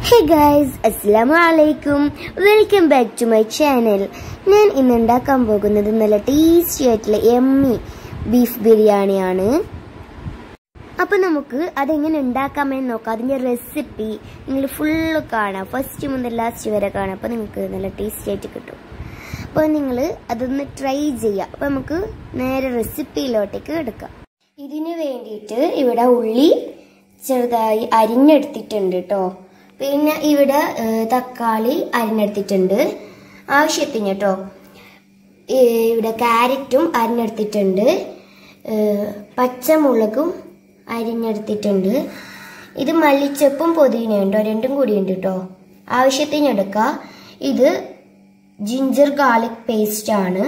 ഹേ guys അസ്സലാമു അലൈക്കും welcome back to my channel ഞാൻ ഇന്ന് ഉണ്ടാക്കാൻ പോകുന്നത് നല്ല ടേസ്റ്റി ആയിട്ടുള്ള എമ്മി ബീഫ് ബിരിയാണിയാണ് അപ്പൊ നമുക്ക് അതെങ്ങനെ ഉണ്ടാക്കാമെന്ന് നോക്കാം അതിന്റെ റെസിപ്പി നിങ്ങൾ ഫുള്ള് കാണാം ഫസ്റ്റ് മുതൽ ലാസ്റ്റ് വരെ കാണാം അപ്പൊ നിങ്ങൾക്ക് നല്ല ടേസ്റ്റി ആയിട്ട് കിട്ടും അപ്പോൾ നിങ്ങൾ അതൊന്ന് ട്രൈ ചെയ്യാം അപ്പോൾ നമുക്ക് നേരെ റെസിപ്പിയിലോട്ടേക്ക് എടുക്കാം ഇതിന് വേണ്ടിയിട്ട് ഇവിടെ ഉള്ളി ചെറുതായി അരിഞ്ഞെടുത്തിട്ടുണ്ട് കേട്ടോ പിന്നെ ഇവിടെ ഏഹ്, തക്കാളി അരിഞ്ഞെടുത്തിട്ടുണ്ട് ആവശ്യത്തിന് കേട്ടോ ഏഹ്, ഇവിടെ ക്യാരറ്റും അരിഞ്ഞെടുത്തിട്ടുണ്ട് ഏഹ്, പച്ചമുളകും അരിഞ്ഞെടുത്തിട്ടുണ്ട് ഇത് മല്ലിച്ചപ്പും പുതിനയും ഉണ്ടോ രണ്ടും കൂടി ഉണ്ട് കേട്ടോ ആവശ്യത്തിന് എടുക്കുക ഇത് ജിഞ്ചർ ഗാർലിക് പേസ്റ്റ് ആണ്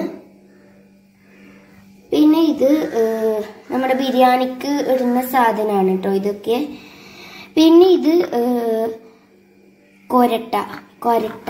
പിന്നെ ഇത് ഏഹ്, നമ്മുടെ ബിരിയാണിക്ക് ഇടുന്ന സാധനമാണ് കേട്ടോ ഇതൊക്കെ പിന്നെ ഇത് ഏഹ്, കൊരട്ട കൊരട്ട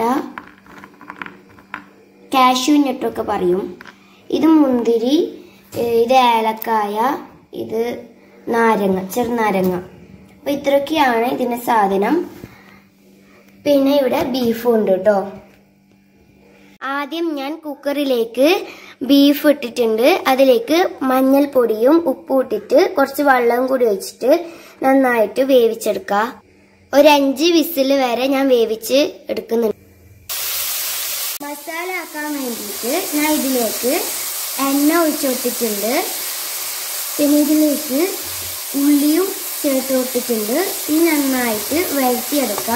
കാഷ്യൂ നട്ടൊക്കെ പറയും ഇത് മുന്തിരി ഏഹ്, ഇത് ഏലക്കായ ഇത് നാരങ്ങ ചെറുനാരങ്ങ അപ്പൊ ഇത്രയൊക്കെയാണ് ഇതിന്റെ സാധനം പിന്നെ ഇവിടെ ബീഫും ഉണ്ട് കേട്ടോ ആദ്യം ഞാൻ കുക്കറിലേക്ക് ബീഫ് ഇട്ടിട്ടുണ്ട് അതിലേക്ക് മഞ്ഞൾപ്പൊടിയും ഉപ്പും ഇട്ടിട്ട് കുറച്ച് വെള്ളവും കൂടി ഒഴിച്ചിട്ട് നന്നായിട്ട് വേവിച്ചെടുക്കുക ഒരു അഞ്ച് വിസിൽ വരെ ഞാൻ വേവിച്ച് എടുക്കുന്നുണ്ട് മസാല ആക്കാൻ വേണ്ടിയിട്ട് ഞാൻ ഇതിലേക്ക് എണ്ണ ഒഴിച്ചു കൊടുത്തിട്ടുണ്ട് പിന്നെ ഇതിലേക്ക് ഉള്ളിയും ചേർത്ത് കൊടുത്തിട്ടുണ്ട് ഇത് നന്നായിട്ട് വഴറ്റിയെടുക്കുക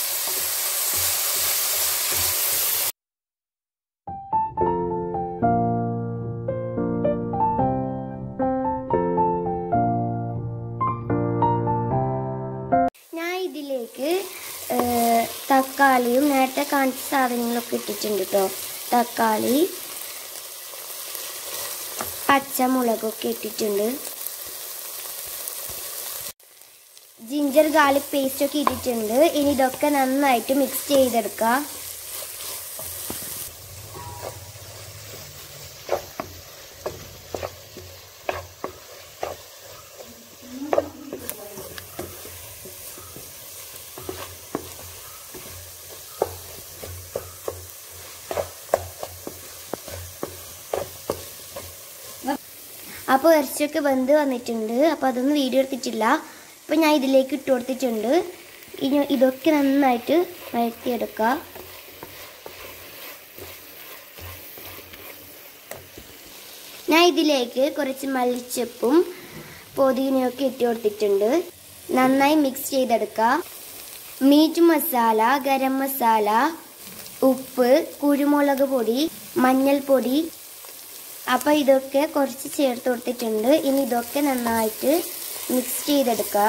ഞാൻ ഇതിലേക്ക് ഏഹ്, തക്കാളിയും നേരത്തെ കാണിച്ച സാധനങ്ങളൊക്കെ ഇട്ടിട്ടുണ്ട് കേട്ടോ തക്കാളി പച്ചമുളകൊക്കെ ഇട്ടിട്ടുണ്ട് ജിഞ്ചർ ഗാർലിക് പേസ്റ്റ് ഒക്കെ ഇട്ടിട്ടുണ്ട് ഇനി ഇതൊക്കെ നന്നായിട്ട് മിക്സ് ചെയ്തെടുക്കാം അപ്പോൾ ഇറച്ചിയൊക്കെ വെന്ത് വന്നിട്ടുണ്ട് അപ്പോൾ അതൊന്നും വീഡിയോ എടുത്തിട്ടില്ല അപ്പോൾ ഞാൻ ഇതിലേക്ക് ഇട്ട് കൊടുത്തിട്ടുണ്ട് ഇനി ഇതൊക്കെ നന്നായിട്ട് വഴറ്റിയെടുക്കുക ഞാൻ ഇതിലേക്ക് കുറച്ച് മല്ലിച്ചപ്പും പൊതിനയൊക്കെ ഇട്ട് കൊടുത്തിട്ടുണ്ട് നന്നായി മിക്സ് ചെയ്തെടുക്കുക മീറ്റ് മസാല ഗരം മസാല ഉപ്പ് കുരുമുളക് പൊടി മഞ്ഞൾപ്പൊടി അപ്പൊ ഇതൊക്കെ കുറച്ച് ചേർത്ത് കൊടുത്തിട്ടുണ്ട് ഇനി ഇതൊക്കെ നന്നായിട്ട് മിക്സ് ചെയ്തെടുക്കുക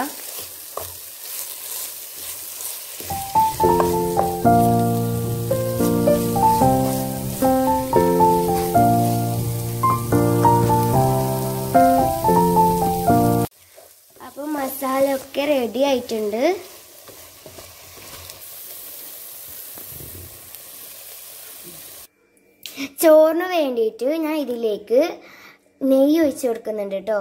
അപ്പൊ മസാല ഒക്കെ റെഡി ആയിട്ടുണ്ട് ചോറിന് വേണ്ടിയിട്ട് ഞാൻ ഇതിലേക്ക് നെയ്യ് ഒഴിച്ച് കൊടുക്കുന്നുണ്ട് കേട്ടോ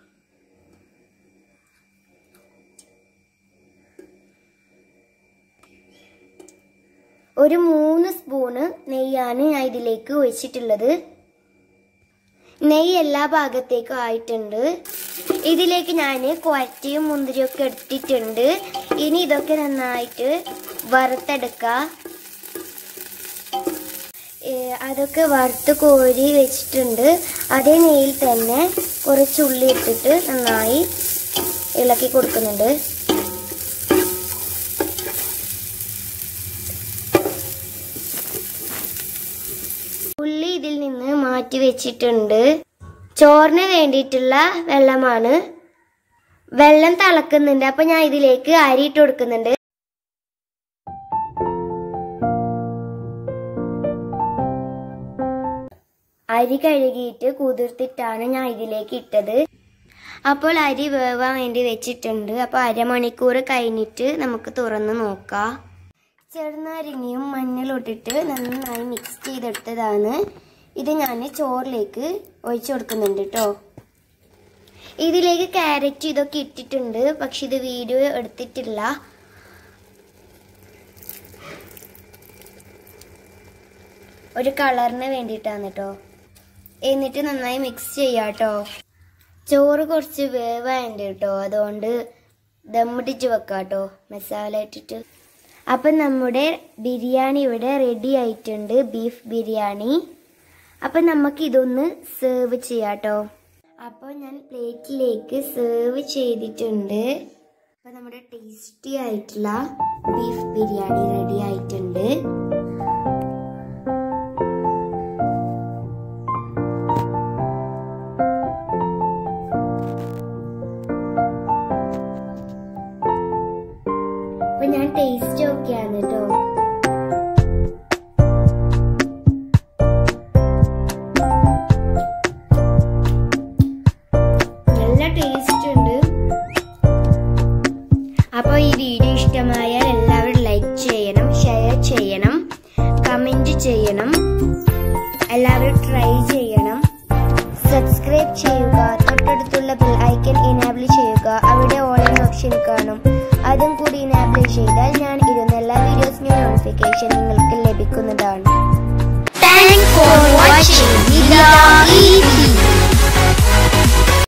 ഒരു മൂന്ന് സ്പൂണ് നെയ്യാണ് ഞാൻ ഇതിലേക്ക് ഒഴിച്ചിട്ടുള്ളത് നെയ്യ് എല്ലാ ഭാഗത്തേക്കും ആയിട്ടുണ്ട് ഇതിലേക്ക് ഞാൻ കുരറ്റിയും മുന്തിരിയും ഒക്കെ എടുത്തിട്ടുണ്ട് ഇനി ഇതൊക്കെ നന്നായിട്ട് വറുത്തെടുക്കുക ഏ, അതൊക്കെ വറുത്ത് കോരി വെച്ചിട്ടുണ്ട് അതേ നെയ്യിൽ തന്നെ കുറച്ച് ഉള്ളി ഇട്ടിട്ട് നന്നായി ഇളക്കി കൊടുക്കുന്നുണ്ട് ഉള്ളി ഇതിൽ നിന്ന് മാറ്റി വെച്ചിട്ടുണ്ട് ചോറിന് വേണ്ടിയിട്ടുള്ള വെള്ളമാണ് വെള്ളം തിളക്കുന്നുണ്ട് അപ്പൊ ഞാൻ ഇതിലേക്ക് അരി ഇട്ട് കൊടുക്കുന്നുണ്ട് അരി കഴുകിയിട്ട് കുതിർത്തിട്ടാണ് ഞാൻ ഇതിലേക്ക് ഇട്ടത് അപ്പോൾ അരി വേവാൻ വേണ്ടി വെച്ചിട്ടുണ്ട് അപ്പോൾ അരമണിക്കൂർ കഴിഞ്ഞിട്ട് നമുക്ക് തുറന്ന് നോക്കാം ചെറുനാരങ്ങയും മഞ്ഞളും ഇട്ടിട്ട് നന്നായി മിക്സ് ചെയ്തെടുത്തതാണ് ഇത് ഞാൻ ചോറിലേക്ക് ഒഴിച്ചു കൊടുക്കുന്നുണ്ട് കേട്ടോ ഇതിലേക്ക് ക്യാരറ്റ് ഇതൊക്കെ ഇട്ടിട്ടുണ്ട് പക്ഷെ ഇത് വീഡിയോ എടുത്തിട്ടില്ല ഒരു കളറിന് വേണ്ടിയിട്ടാണ് കേട്ടോ എന്നിട്ട് നന്നായി മിക്സ് ചെയ്യാം കേട്ടോ ചോറ് കുറച്ച് വേവായുണ്ട് കേട്ടോ അതുകൊണ്ട് ദമ്മിടിച്ച് വെക്കാം കേട്ടോ മസാല ഇട്ടിട്ട് അപ്പം നമ്മുടെ ബിരിയാണി ഇവിടെ റെഡി ആയിട്ടുണ്ട് ബീഫ് ബിരിയാണി അപ്പം നമുക്ക് ഇതൊന്ന് സെർവ് ചെയ്യാം കേട്ടോ അപ്പോൾ ഞാൻ പ്ലേറ്റിലേക്ക് സെർവ് ചെയ്തിട്ടുണ്ട് അപ്പോൾ നമ്മുടെ ടേസ്റ്റി ആയിട്ടുള്ള ബീഫ് ബിരിയാണി റെഡി ആയിട്ടുണ്ട് അപ്പൊ ഞാൻ ടേസ്റ്റ് ഒക്കെയാണ് കേട്ടോ നല്ല ടേസ്റ്റ് ഉണ്ട് അപ്പോൾ ഈ വീഡിയോ ഇഷ്ടമായാൽ എല്ലാവരും ലൈക്ക് ചെയ്യണം ഷെയർ ചെയ്യണം കമന്റ് ചെയ്യണം എല്ലാവരും ട്രൈ ചെയ്യണം സബ്സ്ക്രൈബ് ചെയ്യുക തൊട്ടടുത്തുള്ള ബെൽ ഐക്കൺ എനാബിൾ ചെയ്യുക അവിടെ ഓൾ എന്ന ഓപ്ഷൻ കാണും അതും കൂടി എനാബിൾ ചെയ്താൽ ഞാൻ ഇടുന്ന എല്ലാ വീഡിയോസിനും നോട്ടിഫിക്കേഷൻ നിങ്ങൾക്ക് ലഭിക്കുന്നതാണ് Thanks for watching. We love